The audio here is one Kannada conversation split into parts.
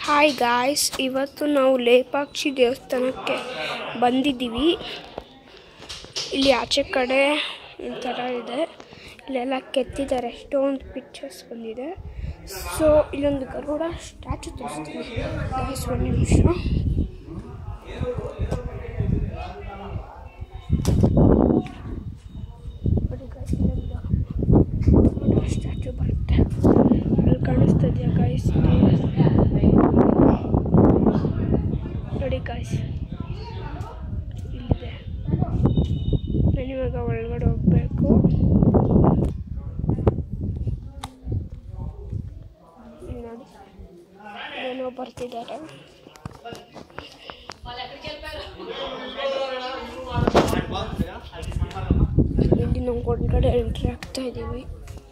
ಹಾಯ್ ಗಾಯ್ಸ್ ಇವತ್ತು ನಾವು ಲೇಪಾಕ್ಷಿ ದೇವಸ್ಥಾನಕ್ಕೆ ಬಂದಿದ್ದೀವಿ ಇಲ್ಲಿ ಆಚೆ ಕಡೆ ಒಂಥರ ಇದೆ ಇಲ್ಲೆಲ್ಲ ಕೆತ್ತಿದ್ದಾರೆ ಎಷ್ಟೊಂದು ಪಿಕ್ಚರ್ಸ್ ಬಂದಿದೆ ಸೊ ಇಲ್ಲೊಂದು ಗರುಡ ಸ್ಟ್ಯಾಚು ತೋರಿಸ್ತೀನಿ ಗಾಯ್ಸ್ ಒಂದು ನಿಮಿಷ ನೋಡಿ guys, ಇಲ್ಲೊಂದು ಗರುಡ ಸ್ಟ್ಯಾಚು ಬರುತ್ತೆ ಅಲ್ಲಿ ಕಾಣಿಸ್ತಾ ಇದೆಯಾ ಗಾಯ್ಸ್ ನೋಡಿ ಗಾಯ್ಸ್ ಇಲ್ಲಿದೆ ನಾನು ಇವಾಗ ಒಳಗಡೆ ಹೋಗ್ಬೇಕು ಇಲ್ಲಿ ನೋಡಿ ಏನೋ ಬರ್ತಿದ್ದಾರೆ ಇಲ್ಲಿ ನಾವು ಒಳಗಡೆ ಎಂಟ್ರಿ ಆಗ್ತಾ ಇದ್ದೀವಿ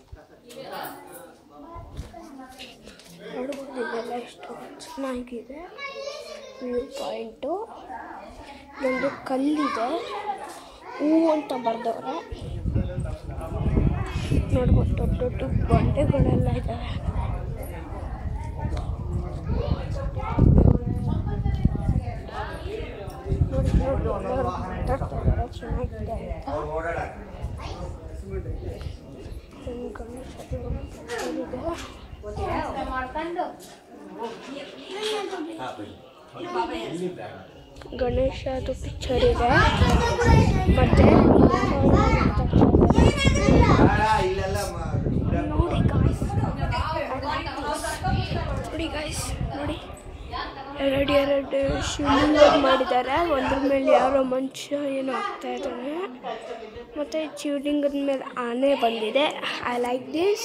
ನೋಡ್ಬೋದು ಇದೆಲ್ಲ ಎಷ್ಟು ಚೆನ್ನಾಗಿದೆ ವ್ಯೂ ಪಾಯಿಂಟು ಇಲ್ಲೊಂದು ಕಲ್ಲಿದೆ ಹೂ ಅಂತ ಬರ್ದವ್ರೆ ನೋಡ್ಬೋದು ದೊಡ್ಡ ದೊಡ್ಡ ಬಂಡೆಗಳೆಲ್ಲ ಇದ್ದಾವೆ ನೋಡಿ ನೋಡಿ ಎಲ್ಲರೂ ಮಾತಾಡ್ತಾ ಇದ್ದಾರೆ ಚೆನ್ನಾಗಿದೆ ಅಂತ ಒಂದು ಗಣೇಶ ದೇವರ ಇದೆ ಗಣೇಶದು ಪಿಕ್ಚರ್ ಇದೆ ಮತ್ತೆ ನೋಡಿ ಗಾಯ್ಸ್ ನೋಡಿ ಗಾಯ್ಸ್ ನೋಡಿ ಎರಡು ಎರಡು ಶಿವಲಿಂಗ ಮಾಡಿದ್ದಾರೆ ಒಂದ್ರ ಮೇಲೆ ಯಾರೋ ಮನುಷ್ಯ ಏನೋ ಆಗ್ತಾ ಇದ್ದಾನೆ ಮತ್ತೆ ಶಿವಲಿಂಗದ ಮೇಲೆ ಆನೆ ಬಂದಿದೆ ಐ ಲೈಕ್ ದಿಸ್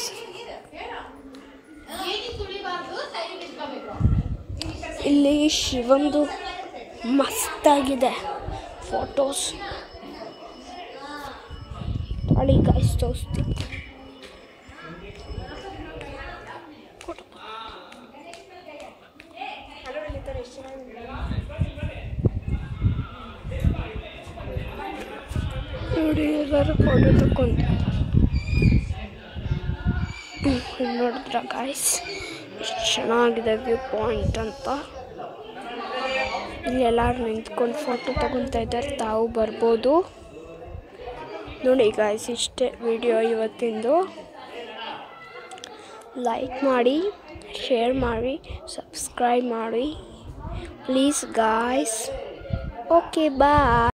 ಇಲ್ಲಿ ಶಿವಂದು ಮಸ್ತಾಗಿದೆ ಫೋಟೋಸ್ ತಾಳಿ ಗಾಯ್ಸ್ ತೋರಿಸ್ತೀನಿ ನೋಡಿ ಎಲ್ಲರೂ ಫೋಟೋ ತಗೊಂಡು ನೋಡಿದ್ರ ಗಾಯ್ಸ್ ಎಷ್ಟು ಚೆನ್ನಾಗಿದೆ ವ್ಯೂ ಪಾಯಿಂಟ್ ಅಂತ ಇಲ್ಲಿ ಎಲ್ಲರೂ ನಿಂತ್ಕೊಂಡು ಫೋಟೋ ತಗೊತಾ ಇದ್ದಾರೆ ತಾವು ಬರ್ಬೋದು ನೋಡಿ ಗಾಯ್ಸ್ ಇಷ್ಟೇ ವಿಡಿಯೋ ಇವತ್ತಿಂದು ಲೈಕ್ ಮಾಡಿ ಶೇರ್ ಮಾಡಿ ಸಬ್ಸ್ಕ್ರೈಬ್ ಮಾಡಿ ಪ್ಲೀಸ್ ಗಾಯ್ಸ್ ಓಕೆ ಬಾಯ್